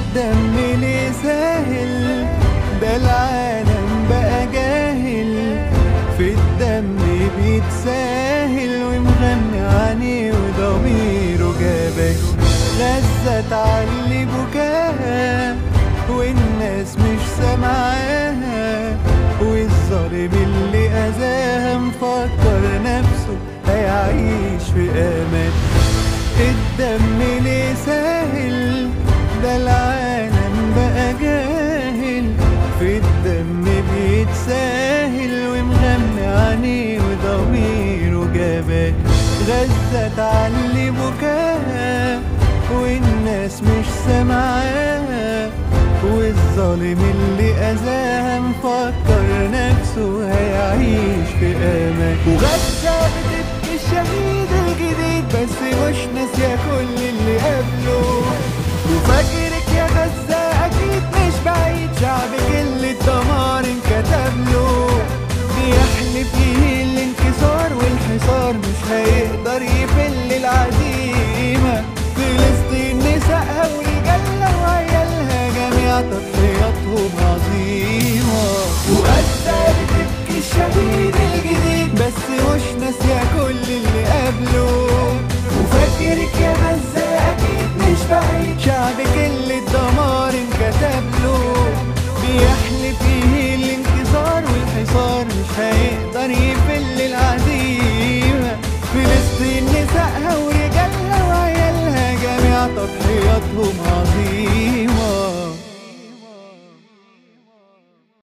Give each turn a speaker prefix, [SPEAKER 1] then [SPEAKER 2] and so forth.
[SPEAKER 1] الدم ليه ساهل ده العالم بقى جاهل في الدم بيتساهل ومغني عينيه وضميره جابك غزة تعلي بكاها والناس مش سامعاها والظالم اللي أذاها مفكر نفسه هيعيش في أمان الدم ليه ساهل ده العالم بقى جاهل في الدم بيتساهل ومغمى عينيه وضميره جبان غزة تعلي بكاها والناس مش سامعاها والظالم اللي أذاها مفكر نفسه هيعيش في أمان وغزة بتبكي الشهيد الجديد بس مش ناسية كل اللي قبله وفاكرك يا غزة أكيد مش بعيد شعبك اللي الدمار انكتب له بيحلف يهين الانكسار والحصار مش هيقدر يفل العزيمة فلسطين نسائها ورجالها وعيالها جميع تضحياتهم عظيمة وغزة بتبكي الشهيد الجديد بس مش ناسية كل اللي قبله وفاكرك يا غزة أكيد مش بعيد شعبك اللي الدمار انكتب له بيحلف فيه الانكسار والحصار مش هيقدر يفل العزيمة فلسطين نسائها ورجالها وعيالها جميع تضحياتهم عظيمة